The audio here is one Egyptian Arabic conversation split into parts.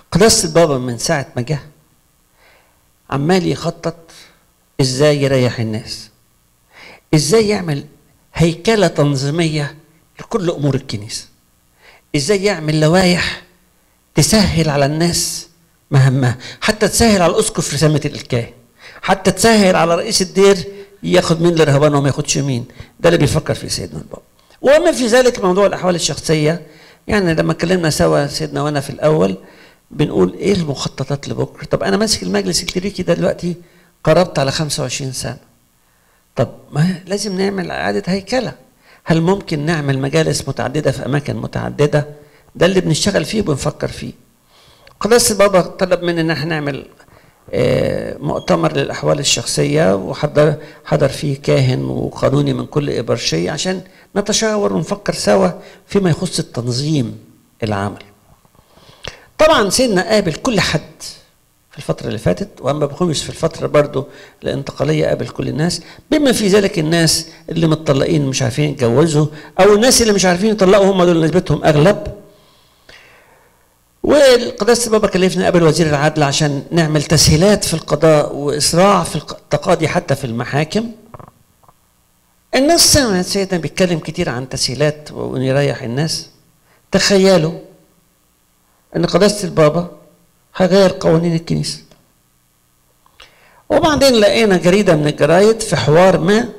قداسة البابا من ساعة ما جه عمال يخطط ازاي يريح الناس ازاي يعمل هيكلة تنظيمية لكل أمور الكنيسة ازاي يعمل لوائح تسهل على الناس مهمها حتى تسهل على الأسقف رسامة الكاهن حتى تسهل على رئيس الدير ياخد مين لرهبان وما ياخدش مين ده اللي بيفكر فيه سيدنا البابا وما في ذلك موضوع الأحوال الشخصية يعني لما اتكلمنا سوا سيدنا وانا في الأول بنقول ايه المخططات لبكره طب انا ماسك المجلس الكليريكي ده دلوقتي قربت على 25 سنه طب ما لازم نعمل اعاده هيكله هل ممكن نعمل مجالس متعدده في اماكن متعدده ده اللي بنشتغل فيه وبنفكر فيه قداسه البابا طلب مننا ان احنا نعمل آه، مؤتمر للاحوال الشخصيه وحضر حضر فيه كاهن وقانوني من كل ابرشيه عشان نتشاور ونفكر سوا فيما يخص التنظيم العمل طبعا سيدنا قابل كل حد في الفترة اللي فاتت وأما بخمس في الفترة برضو الانتقالية قابل كل الناس بما في ذلك الناس اللي متطلقين مش عارفين يتجوزوا أو الناس اللي مش عارفين يطلقوا هم دول نسبتهم أغلب وقداسة البابا كلفنا قبل وزير العدل عشان نعمل تسهيلات في القضاء وإسراع في التقاضي حتى في المحاكم الناس سمعت سيدنا بيتكلم كتير عن تسهيلات وإنه يريح الناس تخيلوا ان قداسه البابا هيغير قوانين الكنيسه وبعدين لقينا جريده من الجرايد في حوار ما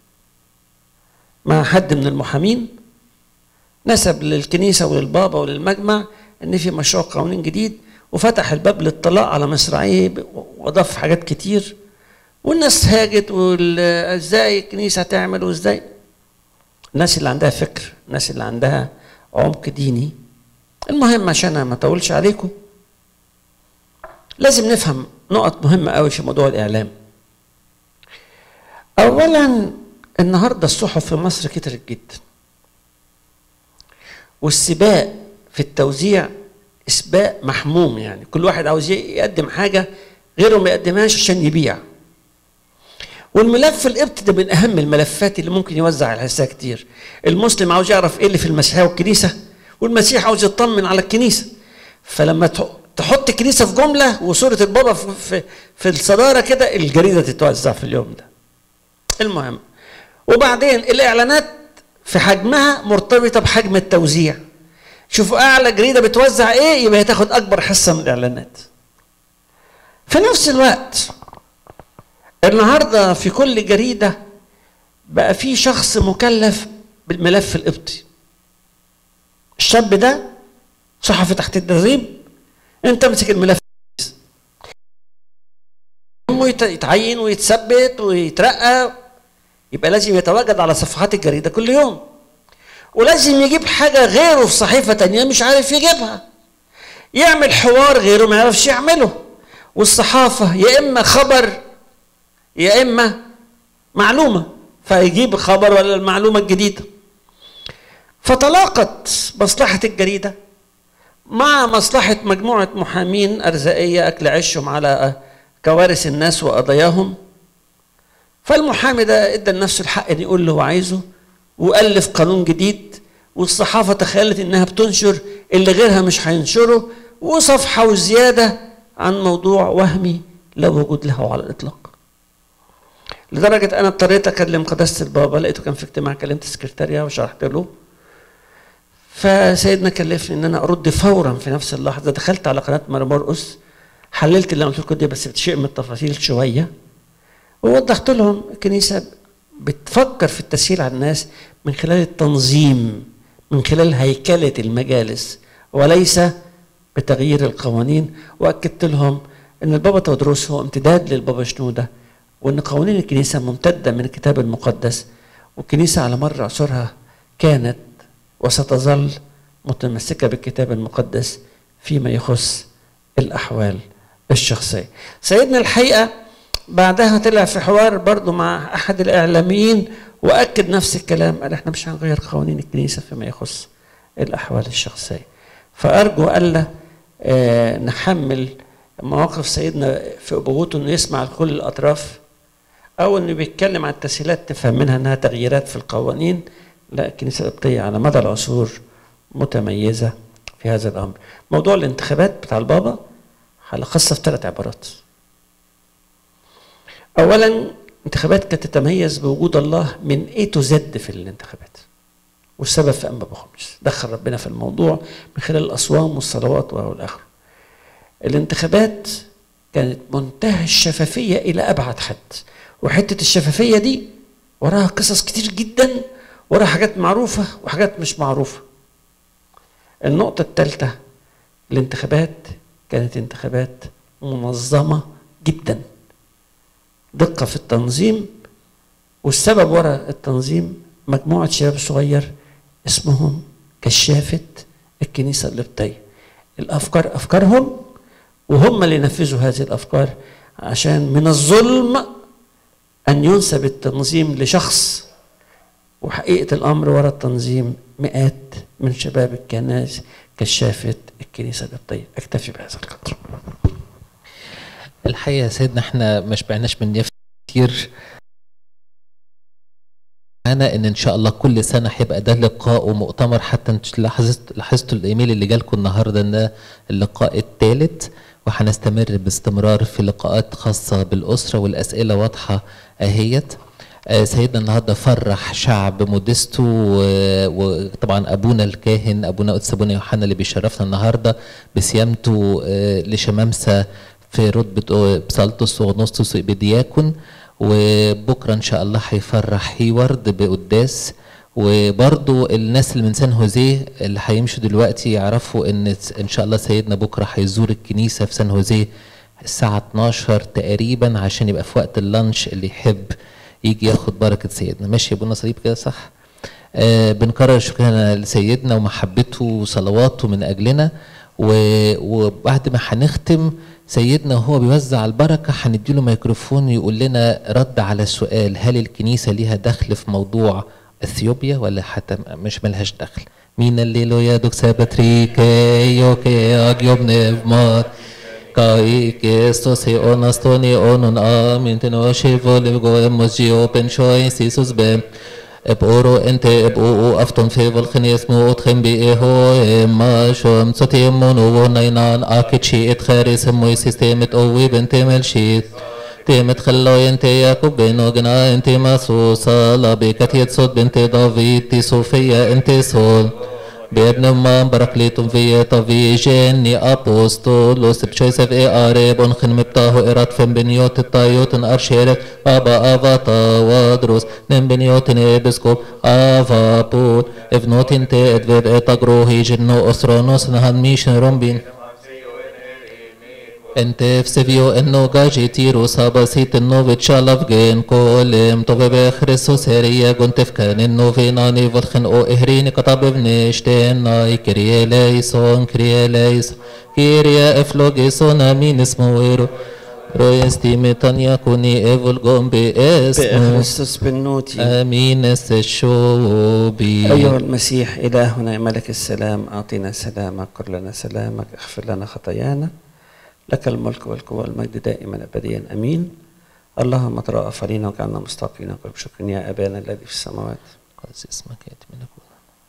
مع حد من المحامين نسب للكنيسه وللبابا وللمجمع ان في مشروع قانون جديد وفتح الباب للطلاق على مصراعيه واضاف حاجات كتير والناس هاجت وازاي الكنيسه تعمل وازاي الناس اللي عندها فكر الناس اللي عندها عمق ديني المهم عشان ما اطولش عليكم لازم نفهم نقط مهمة قوي في موضوع الإعلام أولا النهاردة الصحف في مصر كترت جدا والسباق في التوزيع سباق محموم يعني كل واحد عاوز يقدم حاجة غيره ما يقدمهاش عشان يبيع والملف القبط ده من أهم الملفات اللي ممكن يوزع على الحساب كتير المسلم عاوز يعرف إيه اللي في المسيحية والكنيسة والمسيح عاوز يطمن على الكنيسه فلما تحط الكنيسه في جمله وصوره البابا في, في, في الصداره كده الجريده تتوزع في اليوم ده المهم وبعدين الاعلانات في حجمها مرتبطه بحجم التوزيع شوفوا اعلى جريده بتوزع ايه يبقى هتاخد اكبر حصه من الاعلانات في نفس الوقت النهارده في كل جريده بقى في شخص مكلف بالملف القبطي الشاب ده صحفي تحت التدريب انت امسك الملف يتعين ويتثبت ويترقى يبقى لازم يتواجد على صفحات الجريدة كل يوم ولازم يجيب حاجة غيره في صحيفة تانية مش عارف يجيبها يعمل حوار غيره ما يعرفش يعمله والصحافة يا إما خبر يا إما معلومة فيجيب خبر ولا المعلومة الجديدة فتلاقت مصلحة الجريدة مع مصلحة مجموعة محامين أرزاقية أكل عيشهم على كوارث الناس وقضاياهم فالمحامي ده ادى لنفسه الحق ان يقول اللي هو عايزه والف قانون جديد والصحافه تخيلت انها بتنشر اللي غيرها مش هينشره وصفحه وزياده عن موضوع وهمي لا وجود له على الاطلاق. لدرجه انا اضطريت اكلم قداسه البابا لقيته كان في اجتماع كلمت السكرتاريه وشرحت له فسيدنا كلفني ان انا ارد فورا في نفس اللحظه دخلت على قناه مرمرقس حللت اللي قلت لكم دي بس بشيء من التفاصيل شويه ووضحت لهم الكنيسة بتفكر في التسهيل على الناس من خلال التنظيم من خلال هيكلة المجالس وليس بتغيير القوانين وأكدت لهم أن البابا تودروس هو امتداد للبابا شنودة وأن قوانين الكنيسة ممتدة من الكتاب المقدس والكنيسة على مر عصورها كانت وستظل متمسكة بالكتاب المقدس فيما يخص الأحوال الشخصية سيدنا الحقيقة بعدها طلع في حوار برضه مع احد الاعلاميين واكد نفس الكلام قال احنا مش هنغير قوانين الكنيسه فيما يخص الاحوال الشخصيه فارجو الا آه نحمل مواقف سيدنا في ابوته انه يسمع لكل الاطراف او انه بيتكلم عن التسهيلات تفهم منها انها تغييرات في القوانين لا الكنيسه القبطيه على مدى العصور متميزه في هذا الامر موضوع الانتخابات بتاع البابا هلخصها في ثلاث عبارات اولا انتخابات كانت تتميز بوجود الله من A to Z في الانتخابات والسبب في انبا بخمس دخل ربنا في الموضوع من خلال الاصوام والصلوات والاخر الانتخابات كانت منتهى الشفافيه الى ابعد حد وحته الشفافيه دي وراها قصص كتير جدا وراها حاجات معروفه وحاجات مش معروفه النقطه الثالثه الانتخابات كانت انتخابات منظمه جدا دقه في التنظيم والسبب وراء التنظيم مجموعه شباب صغير اسمهم كشافه الكنيسه القبطيه الافكار افكارهم وهم اللي نفذوا هذه الافكار عشان من الظلم ان ينسب التنظيم لشخص وحقيقه الامر وراء التنظيم مئات من شباب الكنائس كشافه الكنيسه القبطيه اكتفي بهذا القدر الحقيقه يا سيدنا احنا ما شبعناش من نفس كتير انا ان ان شاء الله كل سنه هيبقى ده لقاء ومؤتمر حتى انت لاحظت لاحظتوا الايميل اللي جالكم النهارده ان ده اللقاء الثالث وهنستمر باستمرار في لقاءات خاصه بالاسره والاسئله واضحه اهيت آه، سيدنا النهارده فرح شعب مودستو و- وطبعا ابونا الكاهن ابونا قدس ابونا يوحنا اللي بيشرفنا النهارده بسيامته آه، لشمامسه في رتبه بسالتوس واغنوستوس بدياكون وبكره ان شاء الله هيفرح هيورد بقداس وبرضو الناس اللي من سان هوزيه اللي هيمشوا دلوقتي يعرفوا ان ان شاء الله سيدنا بكره هيزور الكنيسه في سان هوزيه الساعه 12 تقريبا عشان يبقى في وقت اللانش اللي يحب يجي ياخد بركه سيدنا ماشي يا ابونا صليب كده صح آه بنكرر شكرنا لسيدنا ومحبته وصلواته من اجلنا و- وبعد ما هنختم سيدنا وهو بيوزع البركه هنديله ميكروفون يقول لنا رد على السؤال هل الكنيسه ليها دخل في موضوع اثيوبيا ولا حتى مش ملهاش دخل مين اللي له يا دوك سابتريكي يوكي اجيوب نفمات كاي كيستوسي اونستوني اونون امين تنوشي فولي بجو اموجي اوبن شوي سيسوس بم ابقورو انت ابقو افتون في فالخني اسمو اتخن بي ايهو اما شوم صوتي مونو ونينان اكيتشي اتخاري سموي سيستيمة اوي بنت ملشيت تيمت خلو انت ياكوب بينو جنا انت ماسوسا لابيكت يتصد بنت دافيد تي صوفيا انت سول بابن ما بركليتم في طفي جيني أبوستولوس بشويسف إي آريب أنخن مبتاهو إرات فن بنيوت الطايوت أرشيرت بابا أفاتا ودروس نم بنيوت نبسكوب أفا بول افنوت انت ادفيد اتاقرو هيجنو أسرونوس نهان ميشن رومبين انت في سيفيو انو جاجي تيرو سابا سيت انو بتشالف جين كولم طوبي بخرسو سيريا كنت في كان انو في ناني فالخن او اهريني كتاب بنشتين ناي كريا ليسون كريا ليس كيريا افلوجيسون امين اسمه ويرو رويستي ميتانيا كوني ايفول جوم باسمه بخريستوس بالنوتي امين الشوبي أيها المسيح إلهنا ملك السلام أعطنا سلامك كر لنا سلامك اغفر لنا خطايانا لك الملك والقوة والمجد دائما أبديا أمين اللهم ترأف علينا وجعلنا مستحقين كل شكر يا أبانا الذي في السماوات قدس اسمك ياتي ملكوتك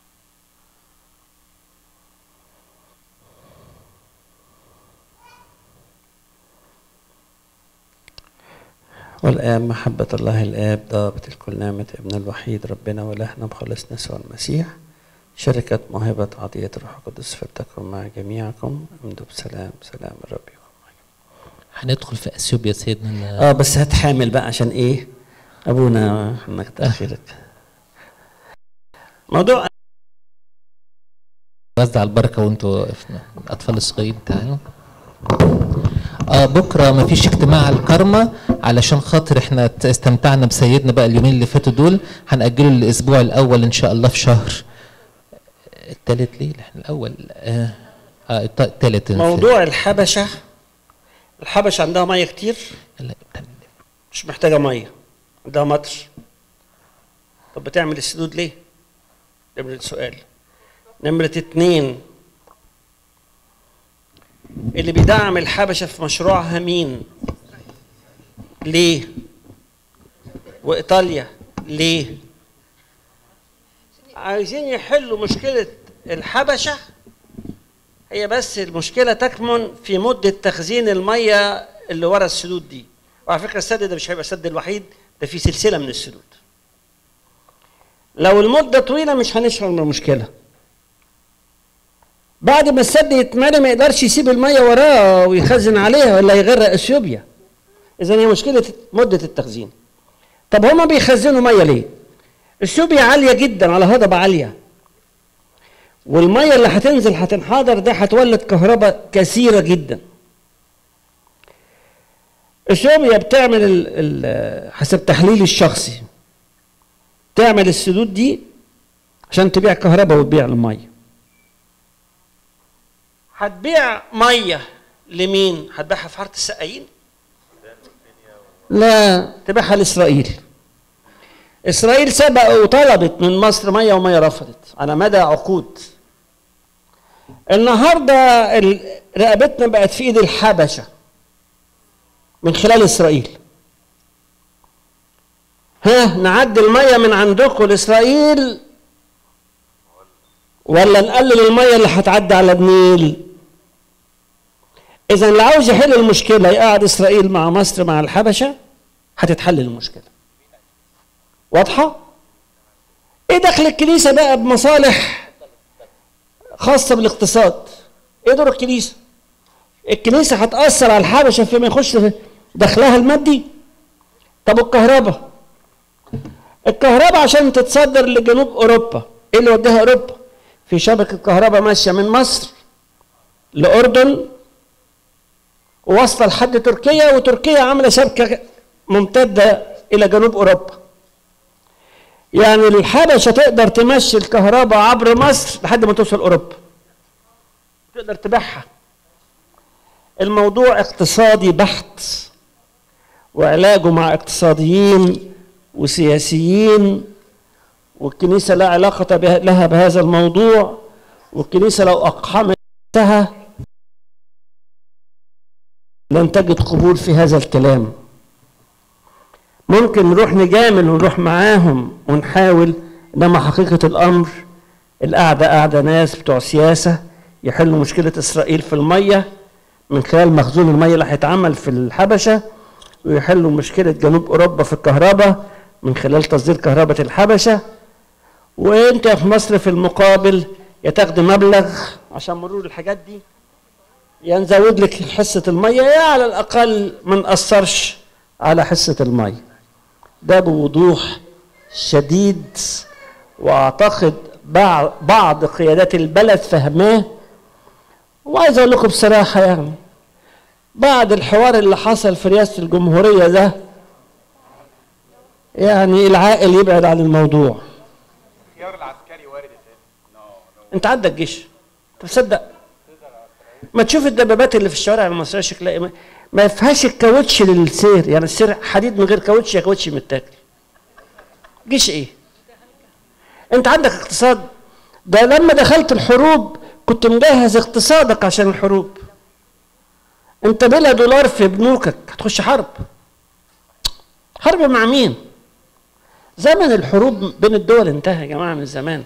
والآن محبة الله الآب ضابط الكل نعمة ابن الوحيد ربنا ولهنا مخلصنا يسوع المسيح شركة موهبة عطية الروح القدس فلتكن مع جميعكم امضوا بسلام سلام الرب يكون معكم هندخل في اثيوبيا سيدنا اه بس هات حامل بقى عشان ايه ابونا انك تاخيرك موضوع وزع البركه وانتوا واقفين الاطفال الصغيرين تعالوا اه بكره مفيش اجتماع على الكرمة علشان خاطر احنا ت- استمتعنا بسيدنا بقى اليومين اللي فاتوا دول هنأجله الاسبوع الاول ان شاء الله في شهر التالت ليه احنا الاول اه, آه الت- التالت موضوع الحبشه الحبشه عندها ميه كتير لا، مش محتاجه ميه عندها مطر طب بتعمل السدود ليه؟ نمرة سؤال نمرة اتنين اللي بيدعم الحبشة في مشروعها مين؟ ليه؟ وإيطاليا ليه؟ عايزين يحلوا مشكلة الحبشة هي بس المشكله تكمن في مده تخزين الميه اللي ورا السدود دي وعلى فكره السد ده مش هيبقى السد الوحيد ده في سلسله من السدود لو المده طويله مش هنشعر بالمشكله بعد ما السد يتملي ما يقدرش يسيب الميه وراه ويخزن عليها ولا يغرق اثيوبيا اذا هي مشكله مده التخزين طب هما بيخزنوا ميه ليه اثيوبيا عاليه جدا على هضبه عاليه والميه اللي هتنزل هتنحدر ده هتولد كهرباء كثيره جدا اثيوبيا بتعمل ال ال حسب تحليلي الشخصي تعمل السدود دي عشان تبيع كهرباء وتبيع الميه هتبيع ميه لمين هتبيعها في حاره السقايين لا تبيعها لاسرائيل اسرائيل سبق وطلبت من مصر ميه وميه رفضت على مدى عقود النهارده ال- رقبتنا بقت في ايد الحبشه من خلال اسرائيل ها نعدي الميه من عندكم لاسرائيل ولا نقلل الميه اللي هتعدي على النيل اذا اللي عاوز يحل المشكله يقعد اسرائيل مع مصر مع الحبشه هتتحل المشكله واضحه ايه دخل الكنيسه بقى بمصالح خاصه بالاقتصاد ايه دور الكنيسه الكنيسه هتاثر على الحبشه فيما يخش في دخلها المادي طب الكهرباء الكهرباء عشان تتصدر لجنوب اوروبا ايه اللي وداها اوروبا في شبكه كهرباء ماشيه من مصر لاردن وواصله لحد تركيا وتركيا عامله شبكه ممتده الى جنوب اوروبا يعني الحبشه تقدر تمشي الكهرباء عبر مصر لحد ما توصل اوروبا تقدر تبيعها الموضوع اقتصادي بحت وعلاجه مع اقتصاديين وسياسيين والكنيسة لا علاقة به- لها بهذا الموضوع والكنيسة لو أقحمتها لن تجد قبول في هذا الكلام ممكن نروح نجامل ونروح معاهم ونحاول انما حقيقة الامر القعدة قاعدة ناس بتوع سياسة يحلوا مشكلة اسرائيل في المية من خلال مخزون المية اللي هيتعمل في الحبشة ويحلوا مشكلة جنوب اوروبا في الكهرباء من خلال تصدير كهرباء الحبشة وانت في مصر في المقابل يا تاخد مبلغ عشان مرور الحاجات دي يا نزود لك حصة المية يا على الأقل ما نأثرش على حصة المية ده بوضوح شديد وأعتقد بعض بعض قيادات البلد فهماه وعايز أقول لكم بصراحة يعني بعد الحوار اللي حصل في رئاسة الجمهورية ده يعني العاقل يبعد عن الموضوع الخيار العسكري وارد يا سيدي انت عندك جيش انت تصدق ما تشوف الدبابات اللي في الشوارع المصريه شكلها ايه ما- ما فيهاش الكاوتش للسير يعني السير حديد من غير كاوتش يا كاوتش متاكل جيش ايه انت عندك اقتصاد ده لما دخلت الحروب كنت مجهز اقتصادك عشان الحروب انت بلا دولار في بنوكك هتخش حرب حرب مع مين زمن الحروب بين الدول انتهى يا جماعه من زمان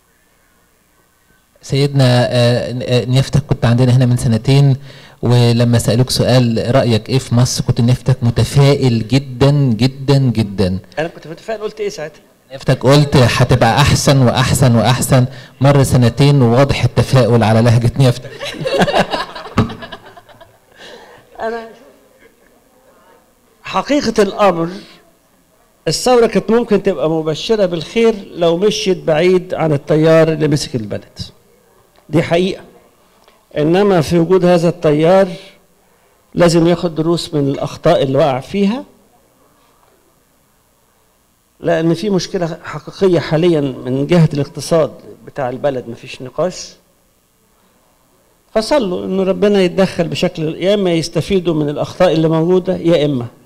سيدنا آه، آه، نيافتك كنت عندنا هنا من سنتين ولما سألوك سؤال رأيك ايه في مصر كنت نيافتك متفائل جدا جدا جدا انا كنت متفائل قلت ايه ساعتها نيافتك قلت هتبقى احسن واحسن واحسن مر سنتين وواضح التفاؤل على لهجة نيافتك انا حقيقة الامر الثورة كانت ممكن تبقى مبشرة بالخير لو مشيت بعيد عن التيار اللي مسك البلد دي حقيقة انما في وجود هذا التيار لازم ياخد دروس من الاخطاء اللي وقع فيها لان في مشكلة حقيقية حاليا من جهة الاقتصاد بتاع البلد مفيش نقاش فصلوا ان ربنا يتدخل بشكل يا اما يستفيدوا من الاخطاء اللي موجوده يا اما